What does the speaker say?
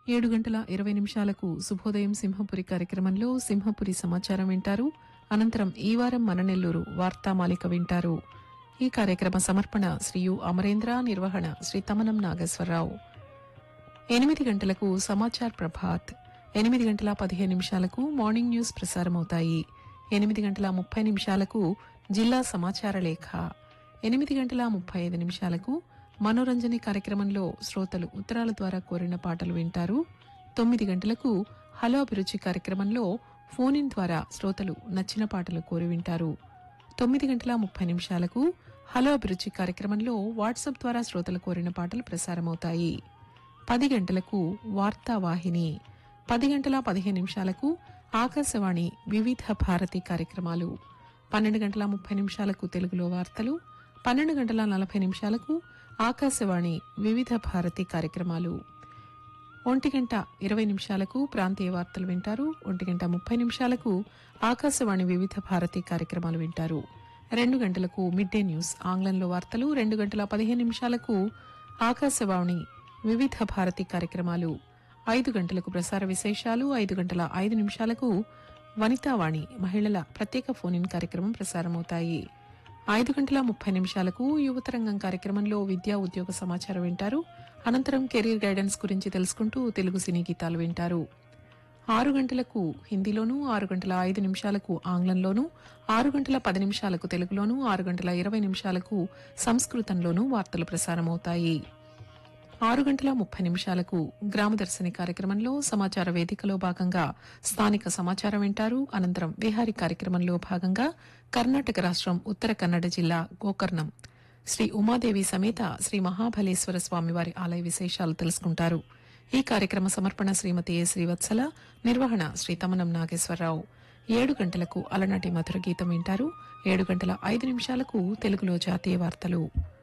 ఏడు గంటల ఇరవై నిమిషాలకు శుభోదయం సింహపురి కార్యక్రమంలో సింహపురి సమాచారం వింటారు అనంతరం ఈ వారం మన నెల్లూరు వార్తామాలిక వింటారు ఈ కార్యక్రమ సమర్పణ శ్రీ యు అమరేంద్ర నిర్వహణ శ్రీ తమనం నాగేశ్వరరావు ఎనిమిది గంటలకు సమాచార్ ప్రభాత్ ఎనిమిది గంటల పదిహేను నిమిషాలకు మార్నింగ్ న్యూస్ ప్రసారమవుతాయి ఎనిమిది గంటల ముప్పై నిమిషాలకు జిల్లా సమాచార లేఖ ఎనిమిది గంటల ముప్పై ఐదు నిమిషాలకు మనోరంజని కార్యక్రమంలో శ్రోతలు ఉత్తరాల ద్వారా కోరిన పాటలు వింటారు తొమ్మిది గంటలకు హలో అభిరుచి కార్యక్రమంలో ఫోన్ ఇన్ ద్వారా శ్రోతలు నచ్చిన పాటలు కోరి వింటారు తొమ్మిది గంటల ముప్పై నిమిషాలకు హలో అభిరుచి కార్యక్రమంలో వాట్సాప్ ద్వారా శ్రోతలు కోరిన పాటలు ప్రసారమవుతాయి పది గంటలకు వార్తావాహిని పది గంటల పదిహేను నిమిషాలకు ఆకాశవాణి వివిధ భారతి కార్యక్రమాలు పన్నెండు గంటల ముప్పై నిమిషాలకు తెలుగులో వార్తలు పన్నెండు గంటల నలభై నిమిషాలకు ఆకాశవాణి వివిధ భారతి కార్యక్రమాలు ఒంటి గంట ఇరవై నిమిషాలకు ప్రాంతీయ వార్తలు వింటారు ఒంటి గంట ముప్పై నిమిషాలకు ఆకాశవాణి వివిధ భారతి కార్యక్రమాలు వింటారు రెండు గంటలకు మిడ్ డే న్యూస్ ఆంగ్లంలో వార్తలు రెండు గంటల పదిహేను నిమిషాలకు ఆకాశవాణి వివిధ భారతి కార్యక్రమాలు ఐదు గంటలకు ప్రసార విశేషాలు ఐదు గంటల ఐదు నిమిషాలకు వనితావాణి మహిళల ప్రత్యేక ఫోన్ ఇన్ కార్యక్రమం ప్రసారమవుతాయి ఐదు గంటల ముప్పై నిమిషాలకు యువతరంగం కార్యక్రమంలో విద్యా ఉద్యోగ సమాచారం వింటారు అనంతరం కెరీర్ గైడెన్స్ గురించి తెలుసుకుంటూ తెలుగు సినీ గీతాలు వింటారు ఆరు గంటలకు హిందీలోను ఆరు గంటల ఐదు నిమిషాలకు ఆంగ్లంలోను ఆరు గంటల పది నిమిషాలకు తెలుగులోను ఆరు గంటల ఇరవై నిమిషాలకు సంస్కృతంలోనూ వార్తలు ప్రసారమవుతాయి ఆరు గంటల ముప్పై నిమిషాలకు గ్రామదర్శిని కార్యక్రమంలో సమాచార వేదికలో భాగంగా స్థానిక సమాచారం వింటారు అనంతరం విహారీ కార్యక్రమంలో భాగంగా కర్ణాటక రాష్ట్రం ఉత్తర కన్నడ జిల్లా గోకర్ణం శ్రీ ఉమాదేవి సమేత శ్రీ మహాబలేశ్వర స్వామివారి ఆలయ విశేషాలు తెలుసుకుంటారు ఈ కార్యక్రమ సమర్పణ శ్రీమతి ఏ శ్రీవత్సల నిర్వహణ శ్రీ తమనం నాగేశ్వరరావు ఏడు గంటలకు అలనాటి మధుర గీతం వింటారు ఏడు గంటల ఐదు నిమిషాలకు తెలుగులో జాతీయ వార్తలు